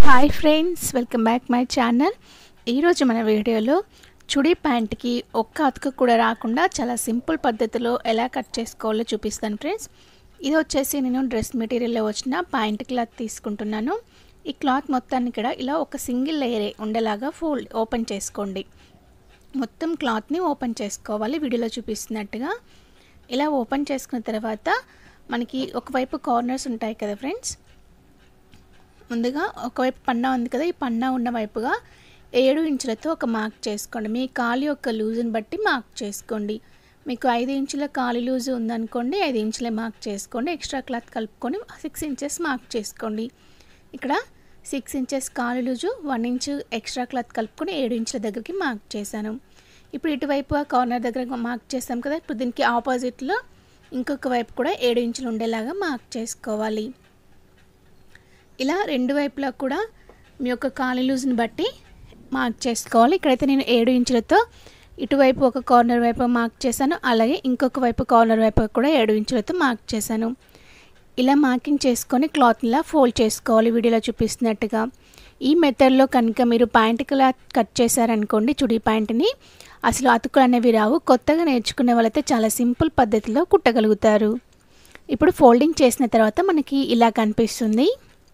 hi friends welcome back my channel ఈరోజు మన వీడియోలో చుడీ ప్యాంట్కి ఒక్క అతుకు కూడా రాకుండా చాలా సింపుల్ పద్ధతిలో ఎలా కట్ చేసుకోవాలో చూపిస్తాను ఫ్రెండ్స్ ఇది వచ్చేసి నేను డ్రెస్ మెటీరియల్లో వచ్చిన ప్యాంట్ క్లాత్ తీసుకుంటున్నాను ఈ క్లాత్ మొత్తాన్ని కూడా ఇలా ఒక సింగిల్ లేయరే ఉండేలాగా ఫోల్డ్ ఓపెన్ చేసుకోండి మొత్తం క్లాత్ని ఓపెన్ చేసుకోవాలి వీడియోలో చూపిస్తున్నట్టుగా ఇలా ఓపెన్ చేసుకున్న తర్వాత మనకి ఒకవైపు కార్నర్స్ ఉంటాయి కదా ఫ్రెండ్స్ ముందుగా ఒకవైపు పన్నా ఉంది కదా ఈ పన్నా ఉన్న వైపుగా ఏడు ఇంచులతో ఒక మార్క్ చేసుకోండి మీ కాలు యొక్క లూజుని బట్టి మార్క్ చేసుకోండి మీకు ఐదు ఇంచుల కాలు లూజు ఉందనుకోండి ఐదు ఇంచులే మార్క్ చేసుకోండి ఎక్స్ట్రా క్లాత్ కలుపుకొని సిక్స్ ఇంచెస్ మార్క్ చేసుకోండి ఇక్కడ సిక్స్ ఇంచెస్ కాలు loose one inch extra cloth కలుపుకొని ఏడు ఇంచుల దగ్గరికి మార్క్ చేశాను ఇప్పుడు ఇటువైపు కార్నర్ దగ్గర మార్క్ చేస్తాం కదా ఇప్పుడు దీనికి ఆపోజిట్లో ఇంకొక వైపు కూడా ఏడు ఇంచులు ఉండేలాగా మార్క్ చేసుకోవాలి ఇలా రెండు వైపులా కూడా మీ యొక్క కాలి లూజ్ని బట్టి మార్క్ చేసుకోవాలి ఇక్కడైతే నేను ఏడు ఇంచులతో ఇటువైపు ఒక కార్నర్ వైపు మార్క్ చేశాను అలాగే ఇంకొక వైపు కార్నర్ వైపు కూడా ఏడు ఇంచులతో మార్క్ చేశాను ఇలా మార్కింగ్ చేసుకొని క్లాత్ని ఫోల్డ్ చేసుకోవాలి వీడియోలో చూపిస్తున్నట్టుగా ఈ మెథడ్లో కనుక మీరు ప్యాంట్ క్లాత్ కట్ చేశారనుకోండి చుడీ ప్యాంట్ని అసలు అతుకులు అనేవి రావు కొత్తగా నేర్చుకునే వాళ్ళైతే చాలా సింపుల్ పద్ధతిలో కుట్టగలుగుతారు ఇప్పుడు ఫోల్డింగ్ చేసిన తర్వాత మనకి ఇలా కనిపిస్తుంది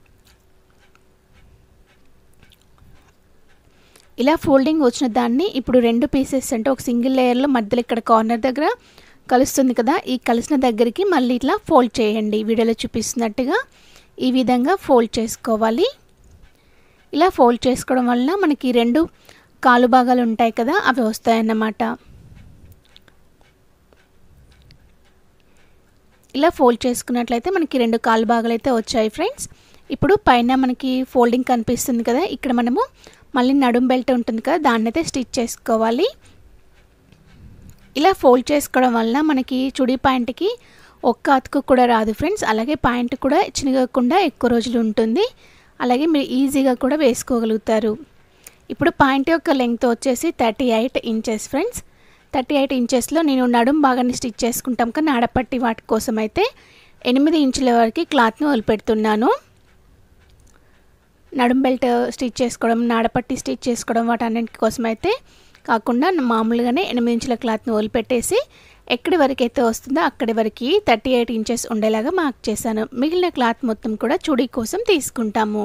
ఇలా ఫోల్డింగ్ వచ్చిన దాన్ని ఇప్పుడు రెండు పీసెస్ అంటే ఒక సింగిల్ లేయర్లో మధ్యలో ఇక్కడ కార్నర్ దగ్గర కలుస్తుంది కదా ఈ కలిసిన దగ్గరికి మళ్ళీ ఇట్లా ఫోల్డ్ చేయండి వీడియోలో చూపిస్తున్నట్టుగా ఈ విధంగా ఫోల్డ్ చేసుకోవాలి ఇలా ఫోల్డ్ చేసుకోవడం వల్ల మనకి రెండు కాలు భాగాలు ఉంటాయి కదా అవి వస్తాయన్నమాట ఇలా ఫోల్డ్ చేసుకున్నట్లయితే మనకి రెండు కాలు భాగాలు అయితే వచ్చాయి ఫ్రెండ్స్ ఇప్పుడు పైన మనకి ఫోల్డింగ్ కనిపిస్తుంది కదా ఇక్కడ మనము మళ్ళీ నడుం బెల్ట్ ఉంటుంది కదా దాన్ని అయితే స్టిచ్ చేసుకోవాలి ఇలా ఫోల్డ్ చేసుకోవడం వల్ల మనకి చుడి ప్యాంట్కి ఒక్క అతుకు కూడా రాదు ఫ్రెండ్స్ అలాగే ప్యాంట్ కూడా చినగకుండా ఎక్కువ రోజులు ఉంటుంది అలాగే మీరు ఈజీగా కూడా వేసుకోగలుగుతారు ఇప్పుడు ప్యాంట్ యొక్క లెంగ్త్ వచ్చేసి thirty eight inches friends thirty eight ఇంచెస్లో నేను నడుం భాగాన్ని స్టిచ్ చేసుకుంటాం కానీ ఆడపట్టి వాటి కోసం అయితే ఎనిమిది ఇంచుల వరకు క్లాత్ని వదిలిపెడుతున్నాను నడుం బెల్ట్ స్టిచ్ చేసుకోవడం నాడపట్టి స్టిచ్ చేసుకోవడం వాటన్నింటి కోసం అయితే కాకుండా మామూలుగానే ఎనిమిది ఇంచుల క్లాత్ని వదిలిపెట్టేసి ఎక్కడి వరకు అయితే వస్తుందో అక్కడి వరకు థర్టీ ఎయిట్ ఇంచెస్ ఉండేలాగా మార్క్ చేశాను మిగిలిన క్లాత్ మొత్తం కూడా చుడీ కోసం తీసుకుంటాము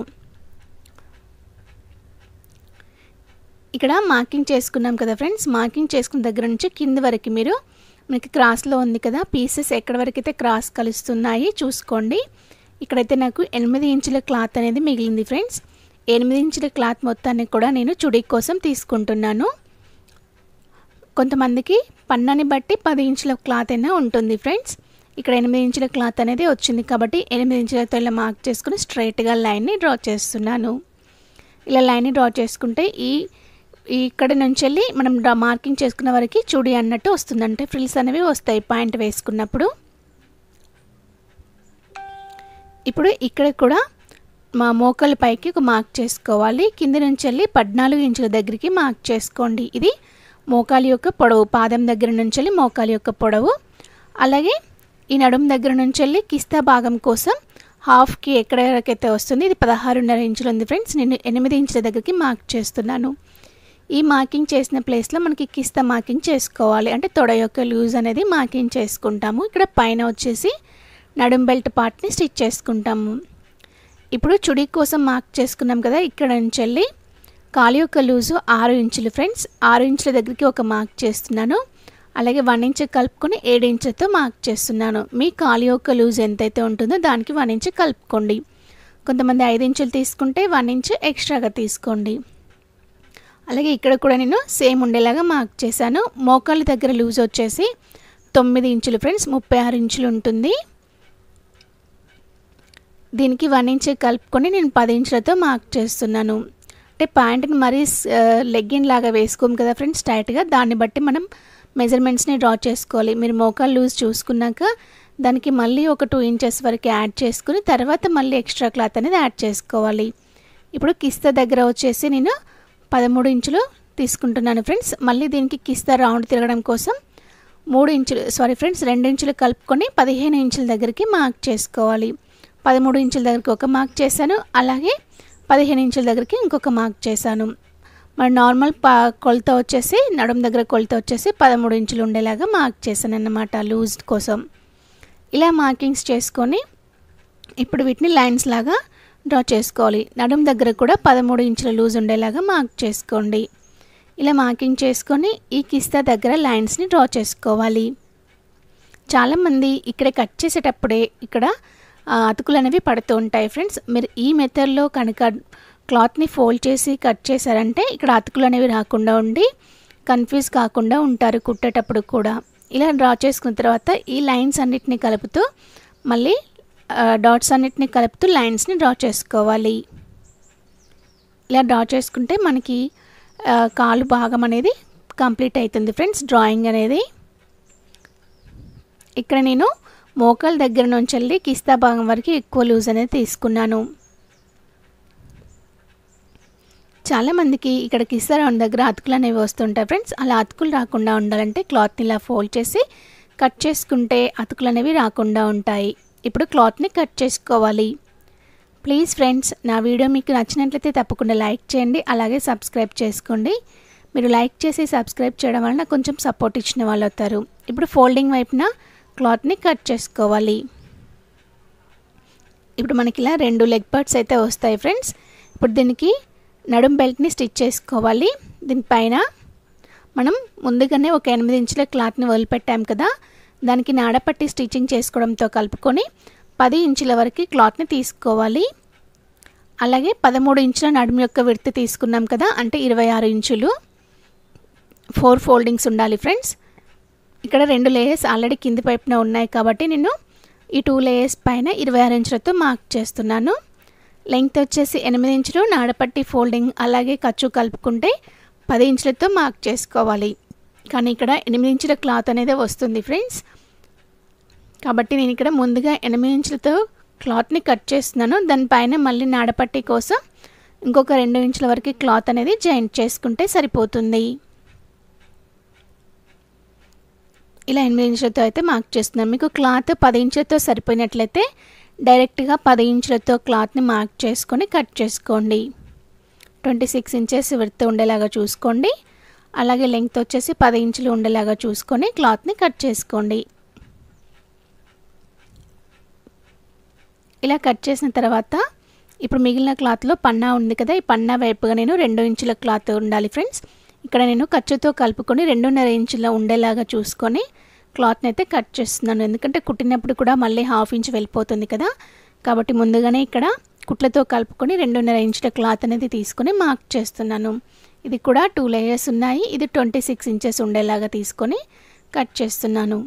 ఇక్కడ మార్కింగ్ చేసుకున్నాం కదా ఫ్రెండ్స్ మార్కింగ్ చేసుకున్న దగ్గర నుంచి కింద వరకు మీరు మనకి క్రాస్లో ఉంది కదా పీసెస్ ఎక్కడి వరకు అయితే క్రాస్ కలుస్తున్నాయి చూసుకోండి ఇక్కడైతే నాకు ఎనిమిది ఇంచుల క్లాత్ అనేది మిగిలింది ఫ్రెండ్స్ ఎనిమిది ఇంచుల క్లాత్ మొత్తాన్ని కూడా నేను చుడీ కోసం తీసుకుంటున్నాను కొంతమందికి పన్నాన్ని బట్టి పది ఇంచుల క్లాత్ అయినా ఉంటుంది ఫ్రెండ్స్ ఇక్కడ ఎనిమిది ఇంచుల క్లాత్ అనేది వచ్చింది కాబట్టి ఎనిమిది ఇంచులతో ఇలా మార్క్ చేసుకుని స్ట్రైట్గా లైన్ని డ్రా చేస్తున్నాను ఇలా లైన్ని డ్రా చేసుకుంటే ఈ ఇక్కడ నుంచి వెళ్ళి మనం డ్రా మార్కింగ్ చేసుకున్న వరకు చూడి అన్నట్టు వస్తుంది అంటే ఫ్రిల్స్ అనేవి వస్తాయి పాయింట్ వేసుకున్నప్పుడు ఇప్పుడు ఇక్కడ కూడా మా మోకాల పైకి ఒక మార్క్ చేసుకోవాలి కింద నుంచి వెళ్ళి పద్నాలుగు ఇంచుల దగ్గరికి మార్క్ చేసుకోండి ఇది మోకాలి యొక్క పొడవు పాదం దగ్గర నుంచి వెళ్ళి మోకాలి యొక్క పొడవు అలాగే ఈ నడుం దగ్గర నుంచి వెళ్ళి కిస్తా భాగం కోసం హాఫ్కి ఎక్కడ వరకైతే వస్తుంది ఇది పదహారున్నర ఇంచులు ఉంది ఫ్రెండ్స్ నేను ఎనిమిది ఇంచుల దగ్గరికి మార్క్ చేస్తున్నాను ఈ మార్కింగ్ చేసిన ప్లేస్లో మనకి కిస్తా మార్కింగ్ చేసుకోవాలి అంటే తొడ యొక్క లూజ్ అనేది మార్కింగ్ చేసుకుంటాము ఇక్కడ పైన వచ్చేసి నడుం బెల్ట్ పార్ట్ని స్టిచ్ చేసుకుంటాము ఇప్పుడు చుడీ కోసం మార్క్ చేసుకున్నాం కదా ఇక్కడ నుంచి వెళ్ళి కాలు యొక్క లూజు ఆరు ఇంచులు ఫ్రెండ్స్ ఆరు ఇంచుల దగ్గరికి ఒక మార్క్ చేస్తున్నాను అలాగే వన్ ఇంచ్ కలుపుకొని ఏడు ఇంచులతో మార్క్ చేస్తున్నాను మీ కాలు యొక్క లూజ్ ఎంతైతే ఉంటుందో దానికి వన్ ఇంచ్ కలుపుకోండి కొంతమంది ఐదు ఇంచులు తీసుకుంటే వన్ ఇంచ్ ఎక్స్ట్రాగా తీసుకోండి అలాగే ఇక్కడ కూడా నేను సేమ్ ఉండేలాగా మార్క్ చేశాను మోకాళ్ళ దగ్గర లూజ్ వచ్చేసి తొమ్మిది ఇంచులు ఫ్రెండ్స్ ముప్పై ఆరు ఇంచులు ఉంటుంది దీనికి వన్ ఇంచ్ కలుపుకొని నేను పది ఇంచులతో మార్క్ చేస్తున్నాను అంటే ప్యాంట్ని మరీ లెగ్గిన్ లాగా వేసుకోము కదా ఫ్రెండ్స్ టైట్గా దాన్ని బట్టి మనం మెజర్మెంట్స్ని డ్రా చేసుకోవాలి మీరు మోకాలు లూజ్ చూసుకున్నాక దానికి మళ్ళీ ఒక టూ ఇంచెస్ వరకు యాడ్ చేసుకుని తర్వాత మళ్ళీ ఎక్స్ట్రా క్లాత్ అనేది యాడ్ చేసుకోవాలి ఇప్పుడు కిస్తా దగ్గర వచ్చేసి నేను పదమూడు ఇంచులు తీసుకుంటున్నాను ఫ్రెండ్స్ మళ్ళీ దీనికి కిస్తా రౌండ్ తిరగడం కోసం మూడు ఇంచులు సారీ ఫ్రెండ్స్ రెండు ఇంచులు కలుపుకొని పదిహేను ఇంచుల దగ్గరికి మార్క్ చేసుకోవాలి పదమూడు ఇంచుల దగ్గరికి ఒక మార్క్ చేశాను అలాగే పదిహేను ఇంచుల దగ్గరికి ఇంకొక మార్క్ చేశాను మరి నార్మల్ పా కొలత వచ్చేసి నడుము దగ్గర కొలత వచ్చేసి పదమూడు ఇంచులు ఉండేలాగా మార్క్ చేశాను అన్నమాట లూజ్ కోసం ఇలా మార్కింగ్స్ చేసుకొని ఇప్పుడు వీటిని లైన్స్ లాగా డ్రా చేసుకోవాలి నడుము దగ్గర కూడా పదమూడు ఇంచుల లూజ్ ఉండేలాగా మార్క్ చేసుకోండి ఇలా మార్కింగ్ చేసుకొని ఈ కిస్తా దగ్గర లైన్స్ని డ్రా చేసుకోవాలి చాలామంది ఇక్కడ కట్ చేసేటప్పుడే ఇక్కడ అతుకులు అనేవి పడుతూ ఉంటాయి ఫ్రెండ్స్ మీరు ఈ మెథడ్లో కనుక క్లాత్ని ఫోల్డ్ చేసి కట్ చేశారంటే ఇక్కడ అతుకులు అనేవి రాకుండా ఉండి కన్ఫ్యూజ్ కాకుండా ఉంటారు కుట్టేటప్పుడు కూడా ఇలా డ్రా చేసుకున్న తర్వాత ఈ లైన్స్ అన్నిటిని కలుపుతూ మళ్ళీ డాట్స్ అన్నిటిని కలుపుతూ లైన్స్ని డ్రా చేసుకోవాలి ఇలా డ్రా చేసుకుంటే మనకి కాలు భాగం అనేది కంప్లీట్ అవుతుంది ఫ్రెండ్స్ డ్రాయింగ్ అనేది ఇక్కడ నేను మోకాల దగ్గర నుంచి వెళ్ళి కిస్తా భాగం వరకు ఎక్కువ లూజ్ అనేది తీసుకున్నాను చాలామందికి ఇక్కడ కిస్తా రౌండ్ దగ్గర అతుకులు అనేవి వస్తుంటాయి ఫ్రెండ్స్ అలా అతుకులు రాకుండా ఉండాలంటే క్లాత్ని ఇలా ఫోల్డ్ చేసి కట్ చేసుకుంటే అతుకులు అనేవి రాకుండా ఉంటాయి ఇప్పుడు క్లాత్ని కట్ చేసుకోవాలి ప్లీజ్ ఫ్రెండ్స్ నా వీడియో మీకు నచ్చినట్లయితే తప్పకుండా లైక్ చేయండి అలాగే సబ్స్క్రైబ్ చేసుకోండి మీరు లైక్ చేసి సబ్స్క్రైబ్ చేయడం వలన కొంచెం సపోర్ట్ ఇచ్చిన వాళ్ళు అవుతారు ఇప్పుడు ఫోల్డింగ్ వైపున క్లాత్ని కట్ చేసుకోవాలి ఇప్పుడు మనకి ఇలా రెండు లెగ్ పార్ట్స్ అయితే వస్తాయి ఫ్రెండ్స్ ఇప్పుడు దీనికి నడుం బెల్ట్ని స్టిచ్ చేసుకోవాలి దీనిపైన మనం ముందుగానే ఒక ఎనిమిది ఇంచుల క్లాత్ని వదిలిపెట్టాం కదా దానికి నాడపట్టి స్టిచ్చింగ్ చేసుకోవడంతో కలుపుకొని పది ఇంచుల వరకు క్లాత్ని తీసుకోవాలి అలాగే పదమూడు ఇంచుల నడుము యొక్క విడత తీసుకున్నాం కదా అంటే ఇరవై ఆరు ఇంచులు ఫోర్ ఫోల్డింగ్స్ ఉండాలి ఫ్రెండ్స్ ఇక్కడ రెండు లేయర్స్ ఆల్రెడీ కింది వైపున ఉన్నాయి కాబట్టి నేను ఈ టూ లేయర్స్ పైన ఇరవై ఆరు ఇంచులతో మార్క్ చేస్తున్నాను లెంగ్త్ వచ్చేసి ఎనిమిది ఇంచులు నాడపట్టి ఫోల్డింగ్ అలాగే ఖర్చు కలుపుకుంటే పది ఇంచులతో మార్క్ చేసుకోవాలి కానీ ఇక్కడ ఎనిమిది ఇంచుల క్లాత్ అనేది వస్తుంది ఫ్రెండ్స్ కాబట్టి నేను ఇక్కడ ముందుగా ఎనిమిది ఇంచులతో క్లాత్ని కట్ చేస్తున్నాను దానిపైన మళ్ళీ నాడపట్టి కోసం ఇంకొక రెండు ఇంచుల వరకు క్లాత్ అనేది జాయింట్ చేసుకుంటే సరిపోతుంది ఇలా ఎనిమిది ఇంచులతో అయితే మార్క్ చేస్తున్నాను మీకు క్లాత్ పది ఇంచులతో సరిపోయినట్లయితే డైరెక్ట్గా పది ఇంచులతో క్లాత్ని మార్క్ చేసుకొని కట్ చేసుకోండి ట్వంటీ సిక్స్ ఇంచెస్ విడత ఉండేలాగా చూసుకోండి అలాగే లెంగ్త్ వచ్చేసి పది ఇంచులు ఉండేలాగా చూసుకొని క్లాత్ని కట్ చేసుకోండి ఇలా కట్ చేసిన తర్వాత ఇప్పుడు మిగిలిన క్లాత్లో పన్నా ఉంది కదా ఈ పన్నా వైపుగా నేను రెండు ఇంచుల క్లాత్ ఉండాలి ఫ్రెండ్స్ ఇక్కడ నేను ఖర్చుతో కలుపుకొని రెండున్నర ఇంచుల ఉండేలాగా చూసుకొని క్లాత్ని అయితే కట్ చేస్తున్నాను ఎందుకంటే కుట్టినప్పుడు కూడా మళ్ళీ హాఫ్ ఇంచ్ వెళ్ళిపోతుంది కదా కాబట్టి ముందుగానే ఇక్కడ కుట్లతో కలుపుకొని రెండున్నర ఇంచుల క్లాత్ అనేది తీసుకొని మార్క్ చేస్తున్నాను ఇది కూడా టూ లేయర్స్ ఉన్నాయి ఇది ట్వంటీ సిక్స్ ఇంచెస్ ఉండేలాగా తీసుకొని కట్ చేస్తున్నాను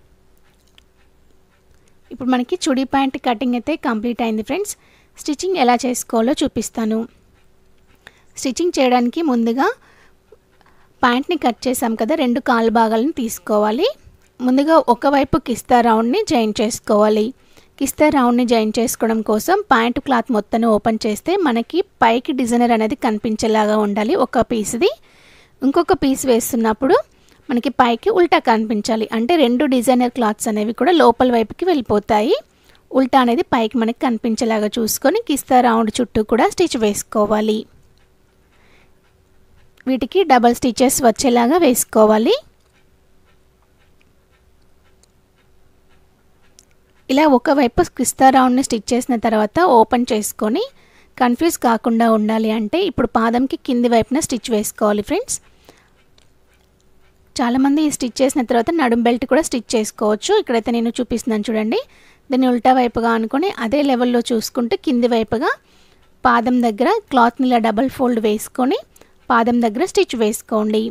ఇప్పుడు మనకి చుడీ ప్యాంట్ కటింగ్ అయితే కంప్లీట్ అయింది ఫ్రెండ్స్ స్టిచ్చింగ్ ఎలా చేసుకోవాలో చూపిస్తాను స్టిచ్చింగ్ చేయడానికి ముందుగా ప్యాంట్ని కట్ చేసాం కదా రెండు కాలు భాగాలను తీసుకోవాలి ముందుగా ఒకవైపు కిస్తా రౌండ్ని జాయిన్ చేసుకోవాలి కిస్తా రౌండ్ని జాయిన్ చేసుకోవడం కోసం ప్యాంట్ క్లాత్ మొత్తాన్ని ఓపెన్ చేస్తే మనకి పైకి డిజైనర్ అనేది కనిపించేలాగా ఉండాలి ఒక పీస్ది ఇంకొక పీస్ వేస్తున్నప్పుడు మనకి పైకి ఉల్టా కనిపించాలి అంటే రెండు డిజైనర్ క్లాత్స్ అనేవి కూడా లోపల వైపుకి వెళ్ళిపోతాయి ఉల్టా అనేది పైకి మనకి కనిపించేలాగా చూసుకొని కిస్తా రౌండ్ చుట్టూ కూడా స్టిచ్ వేసుకోవాలి వీటికి డబల్ స్టిచెస్ వచ్చేలాగా వేసుకోవాలి ఇలా ఒకవైపు కిస్తా రౌండ్ని స్టిచ్ చేసిన తర్వాత ఓపెన్ చేసుకొని కన్ఫ్యూజ్ కాకుండా ఉండాలి అంటే ఇప్పుడు పాదంకి కింది వైపున స్టిచ్ వేసుకోవాలి ఫ్రెండ్స్ చాలామంది ఈ స్టిచ్ చేసిన తర్వాత నడుం బెల్ట్ కూడా స్టిచ్ చేసుకోవచ్చు ఇక్కడైతే నేను చూపిస్తున్నాను చూడండి దీన్ని ఉల్టా వైపుగా అనుకొని అదే లెవెల్లో చూసుకుంటూ కింది వైపుగా పాదం దగ్గర క్లాత్ని ఇలా డబల్ ఫోల్డ్ వేసుకొని పాదం దగ్గర స్టిచ్ వేసుకోండి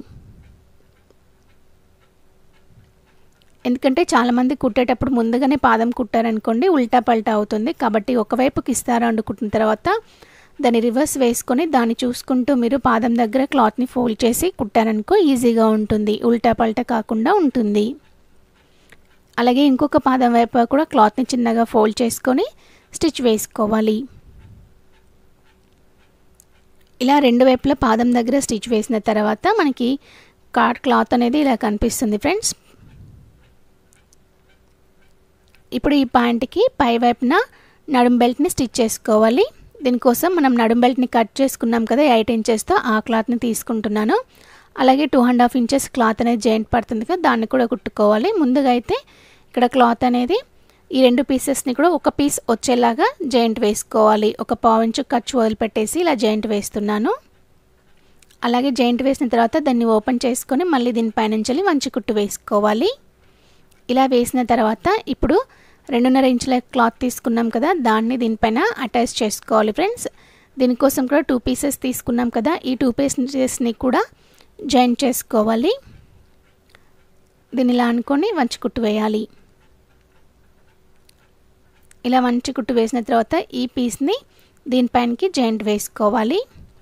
ఎందుకంటే చాలామంది కుట్టేటప్పుడు ముందుగానే పాదం కుట్టారనుకోండి ఉల్టా పల్టా అవుతుంది కాబట్టి ఒకవైపుకి ఇస్తారా కుట్టిన తర్వాత దాన్ని రివర్స్ వేసుకొని దాన్ని చూసుకుంటూ మీరు పాదం దగ్గర క్లాత్ని ఫోల్డ్ చేసి కుట్టారనుకో ఈజీగా ఉంటుంది ఉల్టా పల్టా కాకుండా ఉంటుంది అలాగే ఇంకొక పాదం వైపు కూడా క్లాత్ని చిన్నగా ఫోల్డ్ చేసుకొని స్టిచ్ వేసుకోవాలి ఇలా రెండు వైపుల పాదం దగ్గర స్టిచ్ వేసిన తర్వాత మనకి కాట్ క్లాత్ అనేది ఇలా కనిపిస్తుంది ఫ్రెండ్స్ ఇప్పుడు ఈ ప్యాంట్కి పై వైపున నడుం బెల్ట్ని స్టిచ్ చేసుకోవాలి దీనికోసం మనం నడుం బెల్ట్ని కట్ చేసుకున్నాం కదా ఎయిట్ ఇంచెస్తో ఆ క్లాత్ని తీసుకుంటున్నాను అలాగే two and half inches cloth అనేది జాయింట్ పడుతుంది కదా దాన్ని కూడా కుట్టుకోవాలి ముందుగా అయితే ఇక్కడ క్లాత్ అనేది ఈ రెండు పీసెస్ని కూడా ఒక పీస్ వచ్చేలాగా జాయింట్ వేసుకోవాలి ఒక పావు ఇంచు ఖర్చు వదిలిపెట్టేసి ఇలా జాయింట్ వేస్తున్నాను అలాగే జాయింట్ వేసిన తర్వాత దాన్ని ఓపెన్ చేసుకొని మళ్ళీ దీనిపైనుంచి వంచి కుట్టు వేసుకోవాలి ఇలా వేసిన తర్వాత ఇప్పుడు రెండున్నర ఇంచుల క్లాత్ తీసుకున్నాం కదా దాన్ని దీనిపైన అటాచ్ చేసుకోవాలి ఫ్రెండ్స్ దీనికోసం కూడా టూ పీసెస్ తీసుకున్నాం కదా ఈ టూ పీసెస్ని కూడా జాయిన్ చేసుకోవాలి దీన్ని ఇలా అనుకొని వంచి కుట్టు వేయాలి ఇలా వంచి కుట్టు వేసిన తర్వాత ఈ పీస్ని దీనిపైనకి జాయింట్ వేసుకోవాలి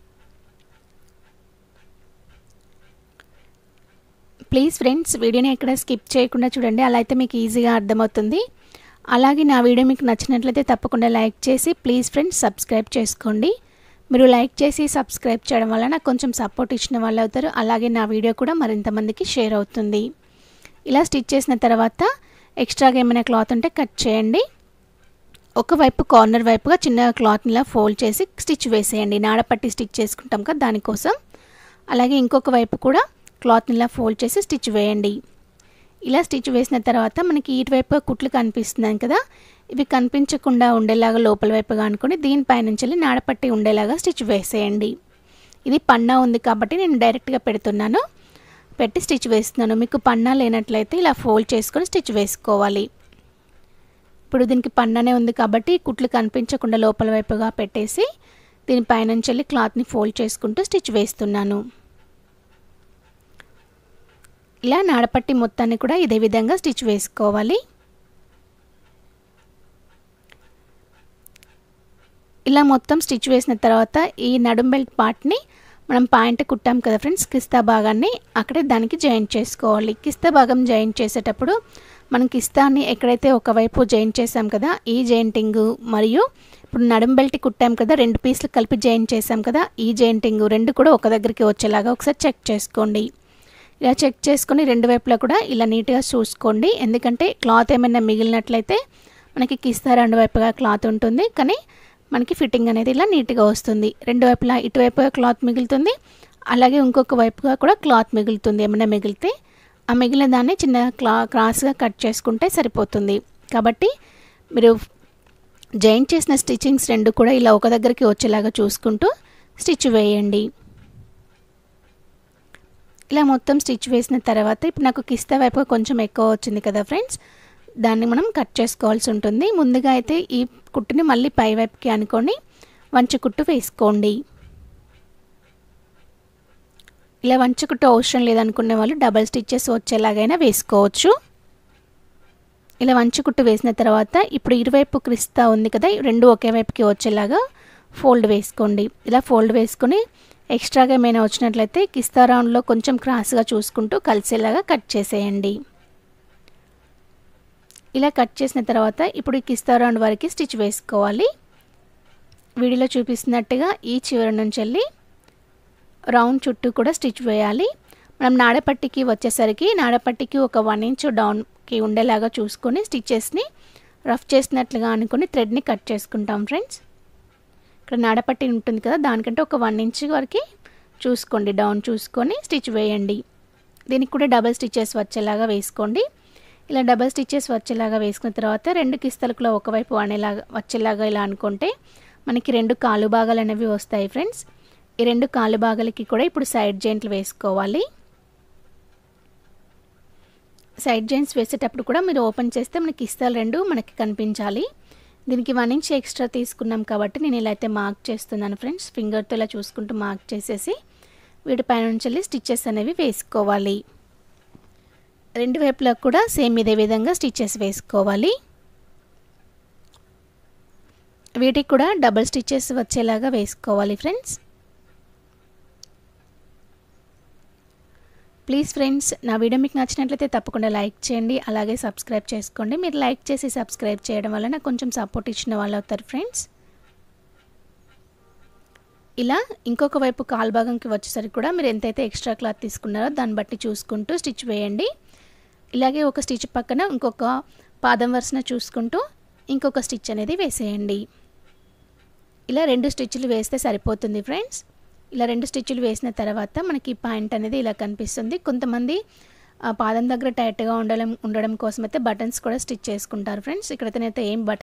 ప్లీజ్ ఫ్రెండ్స్ వీడియోని ఎక్కడ స్కిప్ చేయకుండా చూడండి అలా అయితే మీకు ఈజీగా అర్థమవుతుంది అలాగే నా వీడియో మీకు నచ్చినట్లయితే తప్పకుండా లైక్ చేసి ప్లీజ్ ఫ్రెండ్స్ సబ్స్క్రైబ్ చేసుకోండి మీరు లైక్ చేసి సబ్స్క్రైబ్ చేయడం వల్ల నాకు కొంచెం సపోర్ట్ ఇచ్చిన వాళ్ళు అవుతారు అలాగే నా వీడియో కూడా మరింత మందికి షేర్ అవుతుంది ఇలా స్టిచ్ చేసిన తర్వాత ఎక్స్ట్రాగా ఏమైనా క్లాత్ ఉంటే కట్ చేయండి ఒకవైపు కార్నర్ వైపుగా చిన్న క్లాత్ని ఇలా ఫోల్డ్ చేసి స్టిచ్ వేసేయండి నాడపట్టి స్టిచ్ చేసుకుంటాం కదా దానికోసం అలాగే ఇంకొక వైపు కూడా క్లాత్ని ఇలా ఫోల్డ్ చేసి స్టిచ్ వేయండి ఇలా స్టిచ్ వేసిన తర్వాత మనకి ఇటువైపు కుట్లు కనిపిస్తున్నాయి కదా ఇవి కనిపించకుండా ఉండేలాగా లోపల వైపుగా అనుకుని దీనిపైనుంచి నాడపట్టి ఉండేలాగా స్టిచ్ వేసేయండి ఇది పన్నా ఉంది కాబట్టి నేను డైరెక్ట్గా పెడుతున్నాను పెట్టి స్టిచ్ వేస్తున్నాను మీకు పన్నా లేనట్లయితే ఇలా ఫోల్డ్ చేసుకొని స్టిచ్ వేసుకోవాలి ఇప్పుడు దీనికి పన్నానే ఉంది కాబట్టి కుట్లు కనిపించకుండా లోపల వైపుగా పెట్టేసి దీనిపైనుంచి వెళ్ళి క్లాత్ని ఫోల్డ్ చేసుకుంటూ స్టిచ్ వేస్తున్నాను ఇలా నాడపట్టి మొత్తాన్ని కూడా ఇదే విధంగా స్టిచ్ వేసుకోవాలి ఇలా మొత్తం స్టిచ్ వేసిన తర్వాత ఈ నడుం బెల్ట్ పార్ట్ని మనం పాయింట్ కుట్టాం కదా ఫ్రెండ్స్ కిస్తా భాగాన్ని అక్కడే దానికి జాయింట్ చేసుకోవాలి కిస్తా భాగం జాయింట్ చేసేటప్పుడు మనం కిస్తాన్ని ఎక్కడైతే ఒకవైపు జాయింట్ చేసాం కదా ఈ జాయింటింగ్ మరియు ఇప్పుడు నడుం బెల్ట్ కుట్టాం కదా రెండు పీసులు కలిపి జాయింట్ చేసాం కదా ఈ జాయింటింగ్ రెండు కూడా ఒక దగ్గరికి వచ్చేలాగా ఒకసారి చెక్ చేసుకోండి ఇలా చెక్ చేసుకొని రెండు వైపులా కూడా ఇలా నీట్గా చూసుకోండి ఎందుకంటే క్లాత్ ఏమైనా మిగిలినట్లయితే మనకి కిస్తా రెండు వైపుగా క్లాత్ ఉంటుంది కానీ మనకి ఫిట్టింగ్ అనేది ఇలా నీట్గా వస్తుంది రెండు వైపులా ఇటువైపుగా క్లాత్ మిగులుతుంది అలాగే ఇంకొక వైపుగా కూడా క్లాత్ మిగులుతుంది ఏమైనా మిగిలితే ఆ మిగిలిన దాన్ని చిన్న క్లా క్రాస్గా కట్ చేసుకుంటే సరిపోతుంది కాబట్టి మీరు జాయింట్ చేసిన స్టిచ్చింగ్స్ రెండు కూడా ఇలా ఒక దగ్గరికి వచ్చేలాగా చూసుకుంటూ స్టిచ్ వేయండి ఇలా మొత్తం స్టిచ్ వేసిన తర్వాత ఇప్పుడు నాకు కిస్తా వైపుగా కొంచెం ఎక్కువ వచ్చింది కదా ఫ్రెండ్స్ దాన్ని మనం కట్ చేసుకోవాల్సి ఉంటుంది ముందుగా అయితే ఈ కుట్టుని మళ్ళీ పై వైపుకి అనుకొని వంచ కుట్టు వేసుకోండి ఇలా వంచ కుట్టు అవసరం లేదనుకునే వాళ్ళు డబల్ స్టిచ్చెస్ వచ్చేలాగైనా వేసుకోవచ్చు ఇలా వంచ కుట్టు వేసిన తర్వాత ఇప్పుడు ఇరువైపు క్రిస్తా ఉంది కదా రెండు ఒకే వైపుకి వచ్చేలాగా ఫోల్డ్ వేసుకోండి ఇలా ఫోల్డ్ వేసుకొని ఎక్స్ట్రాగా ఏమైనా వచ్చినట్లయితే కిస్తా రౌండ్లో కొంచెం క్రాస్గా చూసుకుంటూ కలిసేలాగా కట్ చేసేయండి ఇలా కట్ చేసిన తర్వాత ఇప్పుడు ఈ కిస్తా రౌండ్ వరకు స్టిచ్ వేసుకోవాలి వీడియోలో చూపిస్తున్నట్టుగా ఈ చివరి నుంచి వెళ్ళి రౌండ్ చుట్టూ కూడా స్టిచ్ వేయాలి మనం నాడపట్టికి వచ్చేసరికి నాడపట్టికి ఒక వన్ ఇంచ్ డౌన్కి ఉండేలాగా చూసుకొని స్టిచ్చెస్ని రఫ్ చేసినట్లుగా అనుకొని థ్రెడ్ని కట్ చేసుకుంటాం ఫ్రెండ్స్ ఇక్కడ నాడపట్టి ఉంటుంది కదా దానికంటే ఒక వన్ ఇంచ్ వరకు చూసుకోండి డౌన్ చూసుకొని స్టిచ్ వేయండి దీనికి కూడా డబల్ స్టిచ్చెస్ వచ్చేలాగా వేసుకోండి ఇలా డబల్ స్టిచ్చెస్ వచ్చేలాగా వేసుకున్న తర్వాత రెండు కిస్తలు కూడా ఒకవైపు అనేలాగా వచ్చేలాగా ఇలా అనుకుంటే మనకి రెండు కాలు భాగాలు అనేవి వస్తాయి ఫ్రెండ్స్ ఈ రెండు కాలు భాగాలకి కూడా ఇప్పుడు సైడ్ జాయింట్లు వేసుకోవాలి సైడ్ జాయింట్స్ వేసేటప్పుడు కూడా మీరు ఓపెన్ చేస్తే మనకి ఇస్తాలు రెండు మనకి కనిపించాలి దీనికి వన్ ఇంచ్ ఎక్స్ట్రా తీసుకున్నాం కాబట్టి నేను ఇలా అయితే మార్క్ చేస్తున్నాను ఫ్రెండ్స్ ఫింగర్తో ఇలా చూసుకుంటూ మార్క్ చేసేసి వీటిపైన నుంచి వెళ్ళి స్టిచ్చెస్ అనేవి వేసుకోవాలి రెండు వైపులా కూడా సేమ్ ఇదే విధంగా స్టిచ్చెస్ వేసుకోవాలి వీటికి కూడా డబల్ స్టిచ్చెస్ వచ్చేలాగా వేసుకోవాలి ఫ్రెండ్స్ ప్లీజ్ ఫ్రెండ్స్ నా వీడియో మీకు నచ్చినట్లయితే తప్పకుండా లైక్ చేయండి అలాగే సబ్స్క్రైబ్ చేసుకోండి మీరు లైక్ చేసి సబ్స్క్రైబ్ చేయడం వల్ల నాకు కొంచెం సపోర్ట్ ఇచ్చిన వాళ్ళు అవుతారు ఫ్రెండ్స్ ఇలా ఇంకొక వైపు కాల్ భాగంకి వచ్చేసరికి కూడా మీరు ఎంతైతే ఎక్స్ట్రా క్లాత్ తీసుకున్నారో దాన్ని బట్టి చూసుకుంటూ స్టిచ్ వేయండి ఇలాగే ఒక స్టిచ్ పక్కన ఇంకొక పాదం వరుసన చూసుకుంటూ ఇంకొక స్టిచ్ అనేది వేసేయండి ఇలా రెండు స్టిచ్లు వేస్తే సరిపోతుంది ఫ్రెండ్స్ ఇలా రెండు స్టిచ్లు వేసిన తర్వాత మనకి పాయింట్ అనేది ఇలా కనిపిస్తుంది కొంతమంది పాదం దగ్గర టైట్గా ఉండడం ఉండడం కోసం అయితే బటన్స్ కూడా స్టిచ్ చేసుకుంటారు ఫ్రెండ్స్ ఇక్కడైతే నేనైతే ఏం బటన్